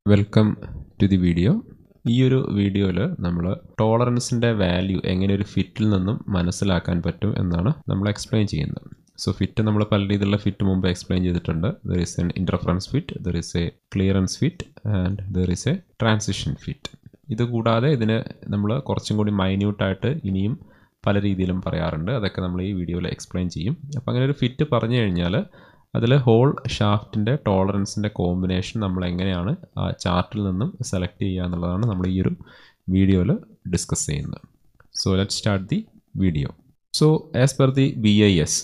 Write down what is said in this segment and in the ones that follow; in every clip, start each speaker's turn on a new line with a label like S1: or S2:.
S1: welcome to the video ഈ ഒരു വീഡിയോയിൽ നമ്മൾ ടോളറൻസിൻ്റെ വാല്യൂ എങ്ങനെ ഒരു ഫിറ്റിൽ നിന്നും മനസ്സിലാക്കാൻ പറ്റും എന്നാണ് നമ്മൾ എക്സ്പ്ലെയിൻ ചെയ്യുന്നത് സോ ഫിറ്റ് നമ്മൾ പല രീതിയിലുള്ള ഫിറ്റ് മുമ്പ് എക്സ്പ്ലെയിൻ ചെയ്തിട്ടുണ്ട് there is an interference fit there is a clearance fit and there is a transition fit ഇത് കൂടാതെ ഇതിന് നമ്മൾ കുറച്ചും കൂടി മൈന്യൂട്ടായിട്ട് ഇനിയും പല രീതിയിലും പറയാറുണ്ട് അതൊക്കെ നമ്മൾ ഈ വീഡിയോയിൽ എക്സ്പ്ലെയിൻ ചെയ്യും അപ്പോൾ അങ്ങനെ ഒരു ഫിറ്റ് പറഞ്ഞു കഴിഞ്ഞാൽ അതിൽ ഹോൾ ഷാഫ്റ്റിൻ്റെ ടോളറൻസിൻ്റെ കോമ്പിനേഷൻ നമ്മൾ എങ്ങനെയാണ് ആ ചാർട്ടിൽ നിന്നും സെലക്ട് ചെയ്യുക എന്നുള്ളതാണ് നമ്മൾ ഈ ഒരു വീഡിയോയിൽ ഡിസ്കസ് ചെയ്യുന്നത് so let start the video so as per the B I S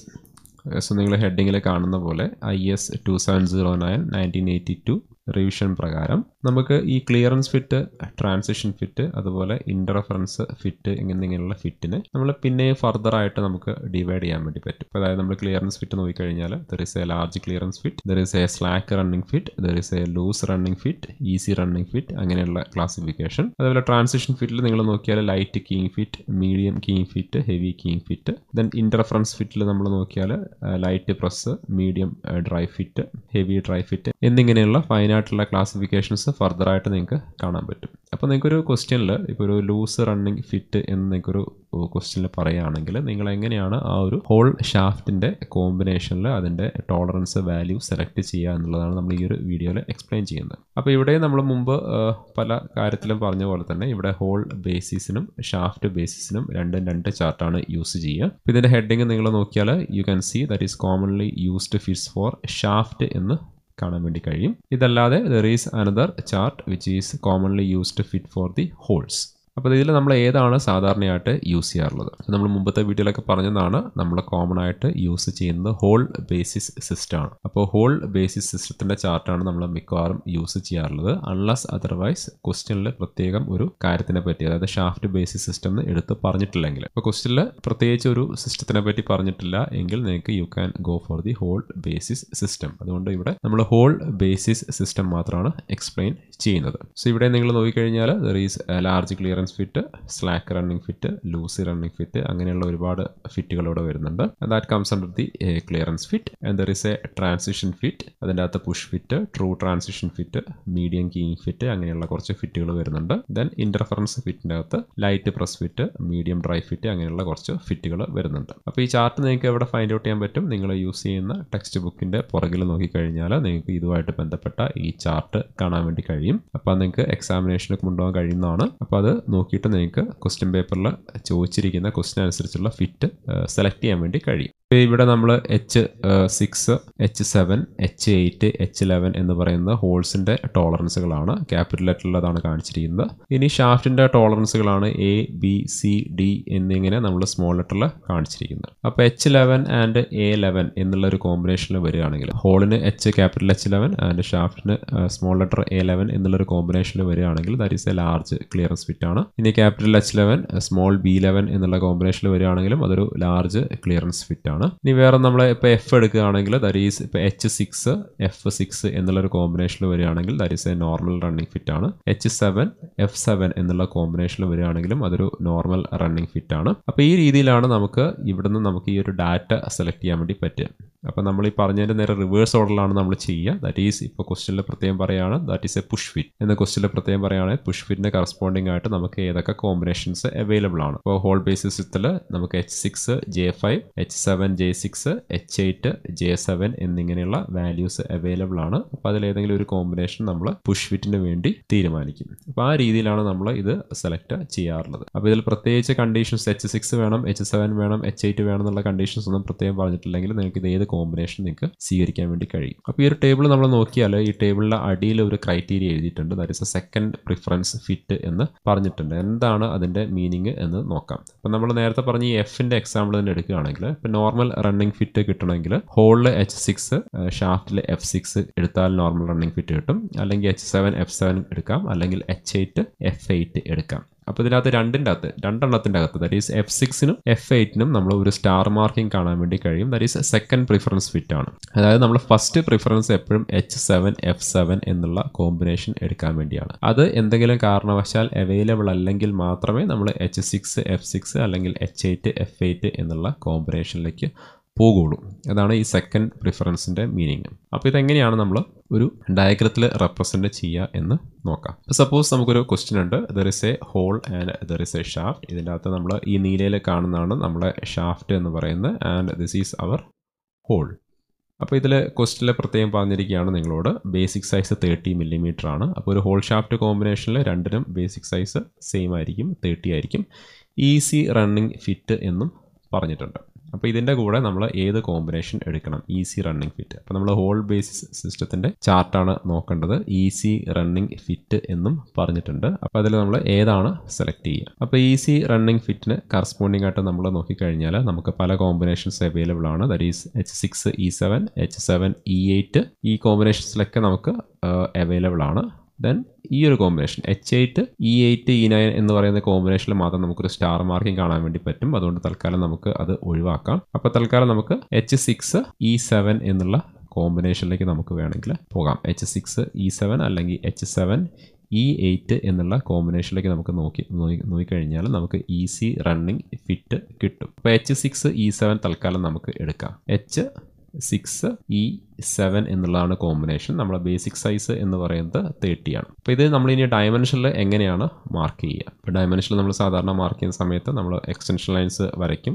S1: so നിങ്ങൾ ഹെഡിങ്ങിൽ കാണുന്ന പോലെ I S two seven zero nine nineteen eighty two revision പ്രകാരം നമുക്ക് ഈ ക്ലിയറൻസ് ഫിറ്റ് ട്രാൻസിഷൻ ഫിറ്റ് അതുപോലെ ഇൻ്റർഫറൻസ് ഫിറ്റ് എന്നിങ്ങനെയുള്ള ഫിറ്റിനെ നമ്മൾ പിന്നെ ഫർദർ ആയിട്ട് നമുക്ക് ഡിവൈഡ് ചെയ്യാൻ വേണ്ടി പറ്റും അപ്പോൾ അതായത് നമ്മൾ ക്ലിയറൻസ് ഫിറ്റ് നോക്കിക്കഴിഞ്ഞാൽ there is a large clearance fit there is a slack running fit there is a loose running fit easy running fit അങ്ങനെയുള്ള ക്ലാസിഫിക്കേഷൻ അതുപോലെ ട്രാൻസിഷൻ ഫിറ്റിൽ നിങ്ങൾ നോക്കിയാൽ light keying fit medium keying fit heavy keying fit then interference ഫിറ്റിൽ നമ്മൾ നോക്കിയാൽ light press medium drive fit heavy drive fit എന്നിങ്ങനെയുള്ള ഫൈനായിട്ടുള്ള ക്ലാസിഫിക്കേഷൻസ് ഫർദർ ആയിട്ട് നിങ്ങൾക്ക് കാണാൻ പറ്റും അപ്പോൾ നിങ്ങൾക്കൊരു ക്വസ്റ്റ്യനിൽ ഇപ്പോൾ ഒരു ലൂസ് റണ്ണിങ് ഫിറ്റ് എന്ന് നിങ്ങൾക്കൊരു ക്വസ്റ്റ്യനിൽ പറയുകയാണെങ്കിൽ നിങ്ങൾ എങ്ങനെയാണ് ആ ഒരു ഹോൾ ഷാഫ്റ്റിൻ്റെ കോമ്പിനേഷനിൽ അതിൻ്റെ ടോളറൻസ് വാല്യൂ സെലക്ട് ചെയ്യുക എന്നുള്ളതാണ് നമ്മൾ ഈ ഒരു വീഡിയോയിൽ എക്സ്പ്ലെയിൻ ചെയ്യുന്നത് അപ്പോൾ ഇവിടെ നമ്മൾ മുമ്പ് പല കാര്യത്തിലും പറഞ്ഞ പോലെ തന്നെ ഇവിടെ ഹോൾ ബേസിസിനും ഷാഫ്റ്റ് ബേസിസിനും രണ്ടും രണ്ട് ചാർട്ടാണ് യൂസ് ചെയ്യുക അപ്പോൾ ഇതിൻ്റെ ഹെഡിങ് നിങ്ങൾ നോക്കിയാൽ you can see that is commonly used fits for shaft എന്ന് കാണാൻ വേണ്ടി കഴിയും ഇതല്ലാതെ there is another chart which is commonly used fit for the holes അപ്പോൾ ഇതിൽ നമ്മൾ ഏതാണ് സാധാരണയായിട്ട് യൂസ് ചെയ്യാറുള്ളത് നമ്മൾ മുമ്പത്തെ വീഡിയോയിലൊക്കെ പറഞ്ഞതാണ് നമ്മൾ കോമൺ ആയിട്ട് യൂസ് ചെയ്യുന്നത് ഹോൾ ബേസിസ് സിസ്റ്റമാണ് അപ്പോൾ ഹോൾ ബേസിസ് സിസ്റ്റത്തിൻ്റെ ചാർട്ടാണ് നമ്മൾ മിക്കവാറും യൂസ് ചെയ്യാറുള്ളത് അൺലസ് അതർവൈസ് ക്വസ്റ്റ്യനിൽ പ്രത്യേകം ഒരു കാര്യത്തിനെ പറ്റി അതായത് ഷാഫ്റ്റ് ബേസിസ് സിസ്റ്റം എന്ന് എടുത്ത് പറഞ്ഞിട്ടില്ലെങ്കിൽ അപ്പോൾ ക്വസ്റ്റ്യനിൽ പ്രത്യേകിച്ച് ഒരു സിസ്റ്റത്തിനെ പറ്റി പറഞ്ഞിട്ടില്ല എങ്കിൽ നിങ്ങൾക്ക് you can go for the hole basis system അതുകൊണ്ട് ഇവിടെ നമ്മൾ ഹോൾ ബേസിസ് സിസ്റ്റം മാത്രമാണ് എക്സ്പ്ലെയിൻ ചെയ്യുന്നത് സോ ഇവിടെ നിങ്ങൾ നോക്കിക്കഴിഞ്ഞാൽ there is large clearance fit slack running fit loose running fit അങ്ങനെയുള്ള ഒരുപാട് ഫിറ്റുകൾ ഇവിടെ വരുന്നുണ്ട് that comes under the clearance fit and there is a transition fit അതിൻ്റെ അകത്ത് push fit true transition fit medium keying fit അങ്ങനെയുള്ള കുറച്ച് ഫിറ്റുകൾ വരുന്നുണ്ട് ദെൻ ഇന്റർഫറൻസ് ഫിറ്റിൻ്റെ അകത്ത് light press fit medium drive fit അങ്ങനെയുള്ള കുറച്ച് ഫിറ്റുകൾ വരുന്നുണ്ട് അപ്പോൾ ഈ ചാർട്ട് നിങ്ങൾക്ക് എവിടെ ഫൈൻഡ് ഔട്ട് ചെയ്യാൻ പറ്റും നിങ്ങൾ യൂസ് ചെയ്യുന്ന ടെക്സ്റ്റ് ബുക്കിൻ്റെ പുറകിൽ നോക്കിക്കഴിഞ്ഞാൽ നിങ്ങൾക്ക് ഇതുമായിട്ട് ബന്ധപ്പെട്ട ഈ ചാർട്ട് കാണാൻ വേണ്ടി കഴിയും അപ്പോൾ നിങ്ങൾക്ക് എക്സാമിനേഷന് കൊണ്ടുപോകാൻ കഴിയുന്നതാണ് അപ്പോൾ അത് നോക്കിയിട്ട് നിങ്ങൾക്ക് ക്വസ്റ്റ്യൻ പേപ്പറിൽ ചോദിച്ചിരിക്കുന്ന ക്വസ്റ്റ്യൻ അനുസരിച്ചുള്ള ഫിറ്റ് സെലക്ട് ചെയ്യാൻ വേണ്ടി കഴിയും ഇവിടെ നമ്മൾ H six H seven H eight H eleven എന്ന് പറയുന്ന ഹോൾസിൻ്റെ ടോളറൻസുകളാണ് ക്യാപിറ്റൽ ലെറ്ററിലതാണ് കാണിച്ചിരിക്കുന്നത് ഇനി ഷാഫ്റ്റിൻ്റെ ടോളറൻസുകളാണ് എ ബി സി ഡി എന്നിങ്ങനെ നമ്മൾ സ്മോൾ ലെറ്ററിൽ കാണിച്ചിരിക്കുന്നത് അപ്പോൾ H eleven and A eleven എന്നുള്ള ഒരു കോമ്പിനേഷനിൽ വരികയാണെങ്കിൽ ഹോളിന് H capital H eleven and ഷാഫ്റ്റിന് സ്മോൾ ലെറ്റർ എ ലെവൻ എന്നുള്ളൊരു കോമ്പിനേഷനിൽ വരികയാണെങ്കിൽ that is a large clearance fit ആണ് ഇനി capital H eleven small B eleven എന്നുള്ള കോമ്പിനേഷനിൽ വരികയാണെങ്കിലും അതൊരു ലാർജ് ക്ലിയറൻസ് ഫിറ്റ് ആണ് ഇനി വേറെ നമ്മൾ ഇപ്പോൾ എഫ് എടുക്കുകയാണെങ്കിൽ ദാറ്റ് ഈസ് ഇപ്പോൾ എച്ച് സിക്സ് എഫ് സിക്സ് എന്നുള്ളൊരു കോമ്പിനേഷനിൽ വരികയാണെങ്കിൽ that is a normal running fit ആണ് എച്ച് സെവൻ എഫ് സെവൻ എന്നുള്ള കോമ്പിനേഷനിൽ വരികയാണെങ്കിലും അതൊരു നോർമൽ റണ്ണിങ് ഫിറ്റ് ആണ് അപ്പോൾ ഈ രീതിയിലാണ് നമുക്ക് ഇവിടുന്ന് നമുക്ക് ഈ ഒരു ഡാറ്റ സെലക്ട് ചെയ്യാൻ വേണ്ടി പറ്റുക അപ്പോൾ നമ്മൾ ഈ പറഞ്ഞതിൻ്റെ നേരെ റിവേഴ്സ് ഓർഡറിലാണ് നമ്മൾ ചെയ്യുക ദാറ്റ് ഈസ് ഇപ്പോൾ ക്വസ്റ്റ്യനിൽ പ്രത്യേകം പറയുകയാണ് that is a push fit എന്ന ക്വസ്റ്റ്യനിൽ പ്രത്യേകം പറയുകയാണെങ്കിൽ പുഷ് ഫിറ്റിൻ്റെ കറസ്പോണ്ടിങ് ആയിട്ട് നമുക്ക് ഏതൊക്കെ കോമ്പിനേഷൻസ് അവൈലബിൾ ആണ് അപ്പോൾ ഹോൾ ബേസിസത്തിൽ നമുക്ക് H six J five H seven J six H eight J seven എന്നിങ്ങനെയുള്ള വാല്യൂസ് അവൈലബിൾ ആണ് അപ്പോൾ അതിലേതെങ്കിലും ഒരു കോമ്പിനേഷൻ നമ്മൾ പുഷ് ഫിറ്റിന് വേണ്ടി തീരുമാനിക്കും അപ്പോൾ ആ രീതിയിലാണ് നമ്മൾ ഇത് സെലക്ട് ചെയ്യാറുള്ളത് അപ്പോൾ ഇതിൽ പ്രത്യേകിച്ച് കണ്ടീഷൻസ് എച്ച് സിക്സ് വേണം എച്ച് സെവൻ വേണം എച്ച് എയ്റ്റ് വേണം എന്നുള്ള കണ്ടീഷൻസ് ഒന്നും പ്രത്യേകം പറഞ്ഞിട്ടില്ലെങ്കിൽ നിങ്ങൾക്ക് ഇത് ഏത് കോമ്പിനേഷൻ നിങ്ങൾക്ക് സ്വീകരിക്കാൻ വേണ്ടി കഴിയും അപ്പോൾ ഈ ഒരു ടേബിൾ നമ്മൾ നോക്കിയാൽ ഈ ടേബിളിൻ്റെ അടിയിൽ ഒരു ക്രൈറ്റീരിയ എഴുതിയിട്ടുണ്ട് that is a second preference fit എന്ന് പറഞ്ഞിട്ടുണ്ട് എന്താണ് അതിൻ്റെ മീനിങ് എന്ന് നോക്കാം അപ്പോൾ നമ്മൾ നേരത്തെ പറഞ്ഞ ഈ എഫിൻ്റെ എക്സാമ്പിൾ തന്നെ എടുക്കുകയാണെങ്കിൽ ഇപ്പോൾ നോർമൽ റണ്ണിങ് ഫിറ്റ് കിട്ടണമെങ്കിൽ ഹോളിൽ എച്ച് സിക്സ് ഷാഫ്റ്റിൽ എഫ് സിക്സ് എടുത്താൽ നോർമൽ റണ്ണിങ് ഫിറ്റ് കിട്ടും അല്ലെങ്കിൽ എച്ച് സെവൻ എഫ് സെവൻ എടുക്കാം അല്ലെങ്കിൽ എച്ച് എയ്റ്റ് എഫ് എയ്റ്റ് എടുക്കാം അപ്പോൾ ഇതിനകത്ത് രണ്ടിൻ്റെ അകത്ത് രണ്ടെണ്ണത്തിൻ്റെ അകത്ത് ദാറ്റ് ഈസ് എഫ് സിക്സിനും എഫ് എയ്റ്റിനും നമ്മൾ ഒരു സ്റ്റാർ മാർക്കിംഗ് കാണാൻ വേണ്ടി കഴിയും that is second preference fit ആണ് അതായത് നമ്മൾ ഫസ്റ്റ് പ്രിഫറൻസ് എപ്പോഴും എച്ച് സെവൻ എഫ് സെവൻ എന്നുള്ള കോമ്പിനേഷൻ എടുക്കാൻ വേണ്ടിയാണ് അത് എന്തെങ്കിലും കാരണവശാൽ അവൈലബിൾ അല്ലെങ്കിൽ മാത്രമേ നമ്മൾ എച്ച് സിക്സ് എഫ് സിക്സ് അല്ലെങ്കിൽ എച്ച് എയ്റ്റ് എഫ് എയ്റ്റ് എന്നുള്ള കോമ്പിനേഷനിലേക്ക് പോകുള്ളൂ അതാണ് ഈ സെക്കൻഡ് പ്രിഫറൻസിൻ്റെ മീനിങ് അപ്പോൾ ഇതെങ്ങനെയാണ് നമ്മൾ ഒരു ഡയഗ്രത്തിൽ റെപ്രസെൻ്റ് ചെയ്യുക എന്ന് നോക്കാം സപ്പോസ് നമുക്കൊരു ക്വസ്റ്റ്യൻ ഉണ്ട് there is a hole and there is a shaft ഇതിൻ്റെ അകത്ത് നമ്മൾ ഈ നീലയിൽ കാണുന്നതാണ് നമ്മളെ ഷാഫ്റ്റ് എന്ന് പറയുന്നത് and this is our hole അപ്പോൾ ഇതിൽ ക്വസ്റ്റിൽ പ്രത്യേകം പറഞ്ഞിരിക്കുകയാണ് നിങ്ങളോട് ബേസിക് സൈസ് തേർട്ടി മില്ലിമീറ്റർ ആണ് അപ്പോൾ ഒരു ഹോൾ ഷാഫ്റ്റ് കോമ്പിനേഷനിൽ രണ്ടിനും ബേസിക് സൈസ് സെയിം ആയിരിക്കും തേർട്ടി ആയിരിക്കും ഈസി റണ്ണിങ് ഫിറ്റ് എന്നും പറഞ്ഞിട്ടുണ്ട് അപ്പോൾ ഇതിൻ്റെ കൂടെ നമ്മൾ ഏത് കോമ്പിനേഷൻ എടുക്കണം ഈസി റണ്ണിങ് ഫിറ്റ് അപ്പോൾ നമ്മൾ ഹോൾ ബേസിസ് സിസ്റ്റത്തിൻ്റെ ചാർട്ടാണ് നോക്കേണ്ടത് ഈസി റണ്ണിങ് ഫിറ്റ് എന്നും പറഞ്ഞിട്ടുണ്ട് അപ്പോൾ അതിൽ നമ്മൾ ഏതാണ് സെലക്ട് ചെയ്യുക അപ്പോൾ ഈസി റണ്ണിങ് ഫിറ്റിന് കറസ്പോണ്ടിങ് ആയിട്ട് നമ്മൾ നോക്കിക്കഴിഞ്ഞാൽ നമുക്ക് പല കോമ്പിനേഷൻസ് അവൈലബിൾ ആണ് that is H six E seven H seven E eight ഈ കോമ്പിനേഷൻസിലൊക്കെ നമുക്ക് അവൈലബിൾ ആണ് ദെൻ ഈ ഒരു combination H eight E eight E nine എന്ന് പറയുന്ന കോമ്പിനേഷനിൽ മാത്രം നമുക്കൊരു സ്റ്റാർ മാർക്കിംഗ് കാണാൻ വേണ്ടി പറ്റും അതുകൊണ്ട് തൽക്കാലം നമുക്ക് അത് ഒഴിവാക്കാം അപ്പോൾ തൽക്കാലം നമുക്ക് എച്ച് സിക്സ് ഇ സെവൻ എന്നുള്ള കോമ്പിനേഷനിലേക്ക് നമുക്ക് വേണമെങ്കിൽ പോകാം എച്ച് സിക്സ് ഇ സെവൻ അല്ലെങ്കിൽ എച്ച് സെവൻ ഇ എയ്റ്റ് എന്നുള്ള കോമ്പിനേഷനിലേക്ക് നമുക്ക് നോക്കി നോക്കിക്കഴിഞ്ഞാൽ നമുക്ക് ഈസി റണ്ണിങ് ഫിറ്റ് കിട്ടും അപ്പോൾ എച്ച് സിക്സ് ഇ സെവൻ തൽക്കാലം നമുക്ക് എടുക്കാം എച്ച് സിക്സ് ഇ സെവൻ എന്നുള്ളതാണ് കോമ്പിനേഷൻ നമ്മളെ ബേസിക് സൈസ് എന്ന് പറയുന്നത് തേർട്ടി ആണ് അപ്പോൾ ഇത് നമ്മൾ ഇനി ഡയമെൻഷനിൽ എങ്ങനെയാണ് മാർക്ക് ചെയ്യുക ഇപ്പോൾ ഡയമെൻഷനിൽ നമ്മൾ സാധാരണ മാർക്ക് ചെയ്യുന്ന സമയത്ത് നമ്മൾ എക്സ്റ്റൻഷൻ ലൈൻസ് വരയ്ക്കും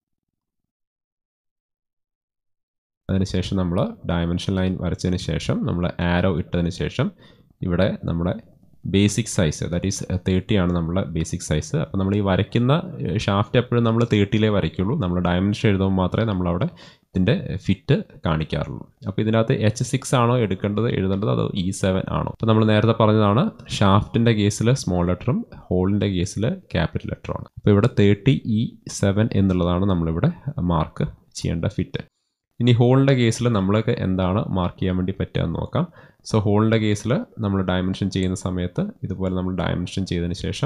S1: അതിനുശേഷം നമ്മൾ ഡയമെൻഷൻ ലൈൻ വരച്ചതിന് ശേഷം നമ്മൾ ആരോ ഇട്ടതിന് ശേഷം ഇവിടെ നമ്മുടെ basic size that is thirty ആണ് നമ്മളെ ബേസിക് സൈസ് അപ്പോൾ നമ്മൾ ഈ വരയ്ക്കുന്ന ഷാഫ്റ്റ് എപ്പോഴും നമ്മൾ തേർട്ടിയിലേ വരയ്ക്കുള്ളൂ നമ്മൾ ഡയമെൻഷൻ എഴുതുമ്പോൾ മാത്രമേ നമ്മളവിടെ ഇതിൻ്റെ ഫിറ്റ് കാണിക്കാറുള്ളൂ അപ്പോൾ ഇതിനകത്ത് എച്ച് സിക്സ് ആണോ എടുക്കേണ്ടത് എഴുതേണ്ടത് അതോ ഇ സെവൻ ആണോ അപ്പോൾ നമ്മൾ നേരത്തെ പറഞ്ഞതാണ് ഷാഫ്റ്റിൻ്റെ കേസിൽ സ്മോൾ ലെറ്ററും ഹോളിൻ്റെ കേസിൽ ക്യാപിറ്റൽ ലെറ്ററുമാണ് അപ്പോൾ ഇവിടെ തേർട്ടി ഇ സെവൻ എന്നുള്ളതാണ് നമ്മളിവിടെ മാർക്ക് ചെയ്യേണ്ട ഫിറ്റ് ഇനി ഹോളിൻ്റെ കേസിൽ നമ്മൾക്ക് എന്താണ് മാർക്ക് ചെയ്യാൻ വേണ്ടി പറ്റുക എന്ന് നോക്കാം സോ ഹോളിൻ്റെ കേസിൽ നമ്മൾ ഡയമെൻഷൻ ചെയ്യുന്ന സമയത്ത് ഇതുപോലെ നമ്മൾ ഡയമെൻഷൻ ചെയ്തതിന് ശേഷം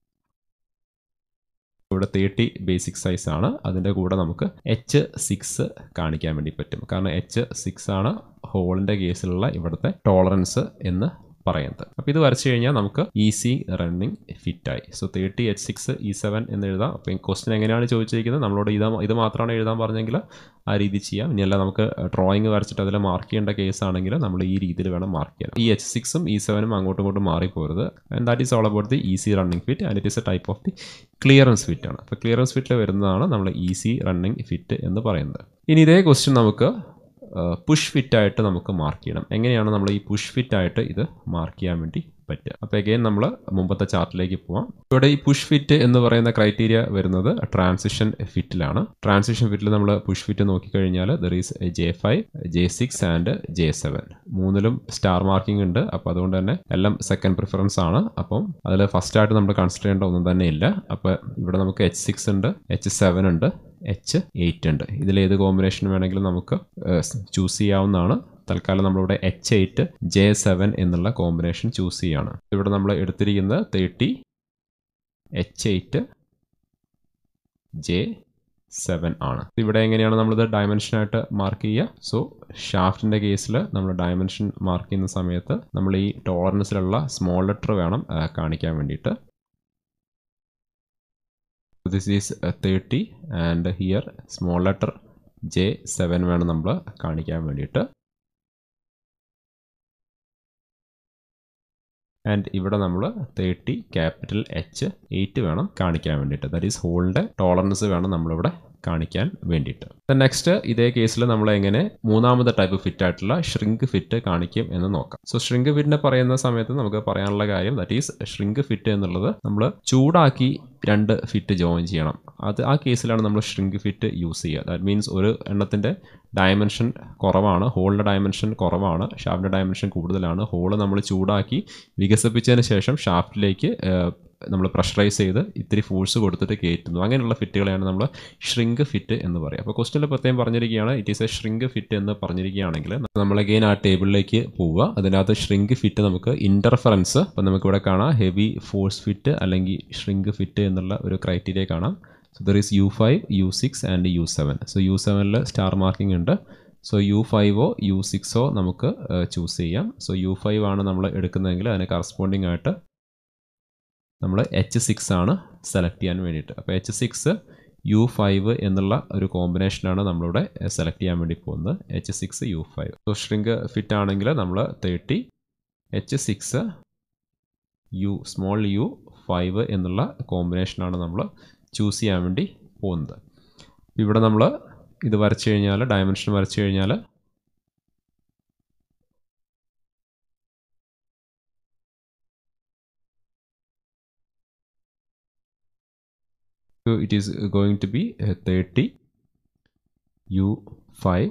S1: ഇവിടെ തേർട്ടി ബേസിക് സൈസ് ആണ് അതിൻ്റെ കൂടെ നമുക്ക് എച്ച് സിക്സ് കാണിക്കാൻ വേണ്ടി പറ്റും കാരണം എച്ച് സിക്സ് ആണ് ഹോളിൻ്റെ കേസിലുള്ള ഇവിടുത്തെ ടോളറൻസ് എന്ന് പറയുന്നത് അപ്പോൾ ഇത് വരച്ചു കഴിഞ്ഞാൽ നമുക്ക് ഈസി റണ്ണിങ് ഫിറ്റായി so thirty H six E seven എന്ന് എഴുതാം അപ്പോൾ ക്വസ്റ്റ്യൻ എങ്ങനെയാണ് ചോദിച്ചിരിക്കുന്നത് നമ്മളോട് ഇത് ഇത് മാത്രമാണ് എഴുതാൻ പറഞ്ഞെങ്കിൽ ആ രീതി ചെയ്യാം ഇനിയല്ല നമുക്ക് ഡ്രോയിങ് വരച്ചിട്ട് അതിൽ മാർക്ക് ചെയ്യേണ്ട കേസ് ആണെങ്കിൽ നമ്മൾ ഈ രീതിയിൽ വേണം മാർക്ക് ചെയ്യാൻ ഈ എച്ച് സിക്സും ഇ സെവനും അങ്ങോട്ടും ഇങ്ങോട്ടും മാറിപ്പോരുത് and that is all about the easy running fit and it is a type of the clearance fit ആണ് അപ്പോൾ ക്ലിയറൻസ് ഫിറ്റിൽ വരുന്നതാണ് നമ്മൾ ഈസി റണ്ണിങ് ഫിറ്റ് എന്ന് പറയുന്നത് ഇനി ഇതേ ക്വസ്റ്റ്യൻ നമുക്ക് പുഷ് ഫിറ്റായിട്ട് നമുക്ക് മാർക്ക് ചെയ്യണം എങ്ങനെയാണ് നമ്മൾ ഈ പുഷ് ഫിറ്റായിട്ട് ഇത് മാർക്ക് ചെയ്യാൻ വേണ്ടി പറ്റുക അപ്പോൾ എഗെയിൻ നമ്മൾ മുമ്പത്തെ ചാർട്ടിലേക്ക് പോവാം ഇവിടെ ഈ പുഷ് ഫിറ്റ് എന്ന് പറയുന്ന ക്രൈറ്റീരിയ വരുന്നത് ട്രാൻസിഷൻ ഫിറ്റിലാണ് ട്രാൻസിഷൻ ഫിറ്റിൽ നമ്മൾ പുഷ് ഫിറ്റ് നോക്കിക്കഴിഞ്ഞാൽ there is J five J six and J seven മൂന്നിലും സ്റ്റാർ മാർക്കിംഗ് ഉണ്ട് അപ്പോൾ അതുകൊണ്ട് തന്നെ എല്ലാം സെക്കൻഡ് പ്രിഫറൻസ് ആണ് അപ്പം അതിൽ ഫസ്റ്റ് ആയിട്ട് നമ്മൾ കൺസിഡർ ചെയ്യേണ്ട ഒന്നും തന്നെ ഇല്ല അപ്പോൾ ഇവിടെ നമുക്ക് എച്ച് സിക്സ് ഉണ്ട് എച്ച് സെവൻ ഉണ്ട് എച്ച് എയ്റ്റ് ഉണ്ട് ഇതിലേത് കോമ്പിനേഷൻ വേണമെങ്കിലും നമുക്ക് ചൂസ് ചെയ്യാവുന്നതാണ് തൽക്കാലം നമ്മളിവിടെ എച്ച് എയ്റ്റ് ജെ സെവൻ എന്നുള്ള കോമ്പിനേഷൻ ചൂസ് ചെയ്യാണ് ഇവിടെ നമ്മൾ എടുത്തിരിക്കുന്നത് thirty H eight J seven ആണ് ഇവിടെ എങ്ങനെയാണ് നമ്മളിത് ഡയമെൻഷനായിട്ട് മാർക്ക് ചെയ്യുക സോ ഷാഫ്റ്റിൻ്റെ കേസിൽ നമ്മൾ ഡയമെൻഷൻ മാർക്ക് ചെയ്യുന്ന സമയത്ത് നമ്മൾ ഈ ടോളറൻസിലുള്ള സ്മോൾ ലെറ്റർ വേണം കാണിക്കാൻ വേണ്ടിയിട്ട് this is thirty and here small letter J seven വേണം നമ്മൾ കാണിക്കാൻ വേണ്ടിയിട്ട് ആൻഡ് ഇവിടെ നമ്മൾ തേർട്ടി ക്യാപിറ്റൽ എച്ച് എയ്റ്റ് വേണം കാണിക്കാൻ വേണ്ടിയിട്ട് ദാറ്റ് ഈസ് ഹോളിൻ്റെ ടോളറൻസ് വേണം നമ്മളിവിടെ കാണിക്കാൻ വേണ്ടിയിട്ട് നെക്സ്റ്റ് ഇതേ കേസിൽ നമ്മൾ എങ്ങനെ മൂന്നാമത്തെ ടൈപ്പ് ഫിറ്റ് ആയിട്ടുള്ള ഷ്രിങ്ക് ഫിറ്റ് കാണിക്കും എന്ന് നോക്കാം സോ ഷ്രിങ്ക് ഫിറ്റിനെ പറയുന്ന സമയത്ത് നമുക്ക് പറയാനുള്ള കാര്യം ദാറ്റ് ഈസ് ഷ്രിങ്ക് ഫിറ്റ് എന്നുള്ളത് നമ്മൾ ചൂടാക്കി രണ്ട് ഫിറ്റ് ജോയിൻ ചെയ്യണം അത് ആ കേസിലാണ് നമ്മൾ ഷ്രിങ്ക് ഫിറ്റ് യൂസ് ചെയ്യുക ദാറ്റ് മീൻസ് ഒരു എണ്ണത്തിൻ്റെ ഡയമെൻഷൻ കുറവാണ് ഹോളിൻ്റെ ഡയമെൻഷൻ കുറവാണ് ഷാഫ്റ്റിൻ്റെ ഡയമെൻഷൻ കൂടുതലാണ് ഹോള് നമ്മൾ ചൂടാക്കി വികസിപ്പിച്ചതിന് ശേഷം ഷാഫ്റ്റിലേക്ക് നമ്മൾ പ്രഷറൈസ് ചെയ്ത് ഇത്തിരി ഫോഴ്സ് കൊടുത്തിട്ട് കയറ്റുന്നു അങ്ങനെയുള്ള ഫിറ്റുകളെയാണ് നമ്മൾ ഷ്രിങ്ക് ഫിറ്റ് എന്ന് പറയുക അപ്പോൾ ക്വസ്റ്റനിൽ പ്രത്യേകം പറഞ്ഞിരിക്കുകയാണ് it is a shrink fit എന്ന് പറഞ്ഞിരിക്കുകയാണെങ്കിൽ നമ്മൾ അഗെയിൻ ആ ടേബിളിലേക്ക് പോവുക അതിനകത്ത് ഷ്രിങ്ക് ഫിറ്റ് നമുക്ക് ഇൻ്റർഫറൻസ് അപ്പോൾ നമുക്കിവിടെ കാണാം ഹെവി ഫോഴ്സ് ഫിറ്റ് അല്ലെങ്കിൽ ഷ്രിങ്ക് ഫിറ്റ് എന്നുള്ള ഒരു ക്രൈറ്റീരിയ കാണാം so there is U five U six and U seven so U സെവനിൽ സ്റ്റാർ മാർക്കിംഗ് ഉണ്ട് സോ യു ഫൈവോ യു സിക്സോ നമുക്ക് ചൂസ് ചെയ്യാം സോ യു ഫൈവ് ആണ് നമ്മൾ എടുക്കുന്നതെങ്കിൽ അതിന് കറസ്പോണ്ടിങ് ആയിട്ട് നമ്മൾ എച്ച് സിക്സ് ആണ് സെലക്ട് ചെയ്യാൻ വേണ്ടിയിട്ട് അപ്പോൾ എച്ച് സിക്സ് യു ഫൈവ് എന്നുള്ള ഒരു കോമ്പിനേഷനാണ് നമ്മളിവിടെ സെലക്ട് ചെയ്യാൻ വേണ്ടി പോകുന്നത് H six U five so shrink fit ആണെങ്കിൽ നമ്മൾ thirty H six U small U five എന്നുള്ള കോമ്പിനേഷനാണ് നമ്മൾ ചൂസ് ചെയ്യാൻ വേണ്ടി പോകുന്നത് ഇവിടെ നമ്മൾ ഇത് വരച്ചു കഴിഞ്ഞാൽ ഡയമെൻഷൻ വരച്ചു കഴിഞ്ഞാൽ So it is going to be uh, 30 u5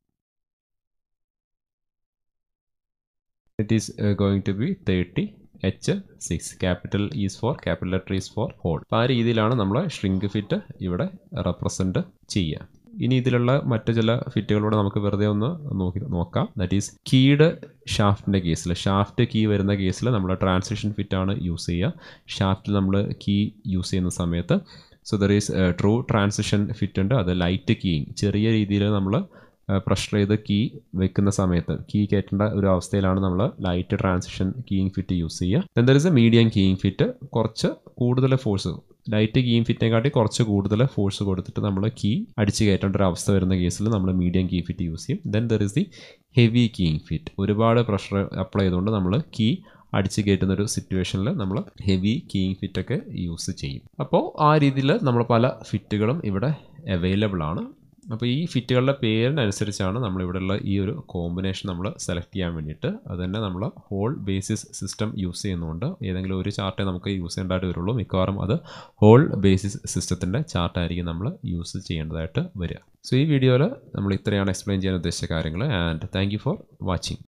S1: it is uh, going to be 30 h6 capital is for capital letter is for whole അപ്പോൾ ആ രീതിയിലാണ് നമ്മൾ ഷ്രിങ്ക് ഫിറ്റ് ഇവിടെ റെപ്രസെൻറ്റ് ചെയ്യുക ഇനി ഇതിലുള്ള മറ്റു ചില ഫിറ്റുകളൂടെ നമുക്ക് വെറുതെ ഒന്ന് നോക്കി നോക്കാം ദാറ്റ് ഈസ് കീഡ് ഷാഫ്റ്റിൻ്റെ കേസിൽ ഷാഫ്റ്റ് കീ വരുന്ന കേസിൽ നമ്മൾ ട്രാൻസിഷൻ ഫിറ്റാണ് യൂസ് ചെയ്യുക ഷാഫ്റ്റിൽ നമ്മൾ കീ യൂസ് ചെയ്യുന്ന സമയത്ത് so there is true transition fit ഉണ്ട് അത് ലൈറ്റ് കീയിങ് ചെറിയ രീതിയിൽ നമ്മൾ പ്രഷർ ചെയ്ത് കീ വെക്കുന്ന സമയത്ത് കീ കയറ്റേണ്ട ഒരു അവസ്ഥയിലാണ് നമ്മൾ light transition keying fit use ചെയ്യുക then there is a medium keying fit കുറച്ച് കൂടുതൽ ഫോഴ്സ് ലൈറ്റ് കീയിങ് ഫിറ്റിനെക്കാട്ടി കുറച്ച് കൂടുതൽ ഫോഴ്സ് കൊടുത്തിട്ട് നമ്മൾ കീ അടിച്ച് കയറ്റേണ്ട ഒരു അവസ്ഥ വരുന്ന കേസിൽ നമ്മൾ മീഡിയം കീ ഫിറ്റ് യൂസ് ചെയ്യും then there is the heavy keying fit ഒരുപാട് പ്രഷർ അപ്ലൈ ചെയ്തുകൊണ്ട് നമ്മൾ കീ അടിച്ച് കയറ്റുന്ന ഒരു സിറ്റുവേഷനിൽ നമ്മൾ ഹെവി കീയിങ് ഫിറ്റൊക്കെ യൂസ് ചെയ്യും അപ്പോൾ ആ രീതിയിൽ നമ്മൾ പല ഫിറ്റുകളും ഇവിടെ അവൈലബിൾ ആണ് അപ്പോൾ ഈ ഫിറ്റുകളുടെ പേരിനനുസരിച്ചാണ് നമ്മളിവിടെയുള്ള ഈ ഒരു കോമ്പിനേഷൻ നമ്മൾ സെലക്ട് ചെയ്യാൻ വേണ്ടിയിട്ട് അത് തന്നെ നമ്മൾ ഹോൾ ബേസിസ് സിസ്റ്റം യൂസ് ചെയ്യുന്നതുകൊണ്ട് ഏതെങ്കിലും ഒരു ചാർട്ടേ നമുക്ക് യൂസ് ചെയ്യേണ്ടതായിട്ട് വരുള്ളൂ മിക്കവാറും അത് ഹോൾ ബേസിസ് സിസ്റ്റത്തിൻ്റെ ചാർട്ടായിരിക്കും നമ്മൾ യൂസ് ചെയ്യേണ്ടതായിട്ട് വരിക സോ ഈ വീഡിയോയിൽ നമ്മൾ ഇത്രയാണ് എക്സ്പ്ലെയിൻ ചെയ്യാൻ ഉദ്ദേശിച്ച കാര്യങ്ങൾ ആൻഡ് താങ്ക് ഫോർ വാച്ചിങ്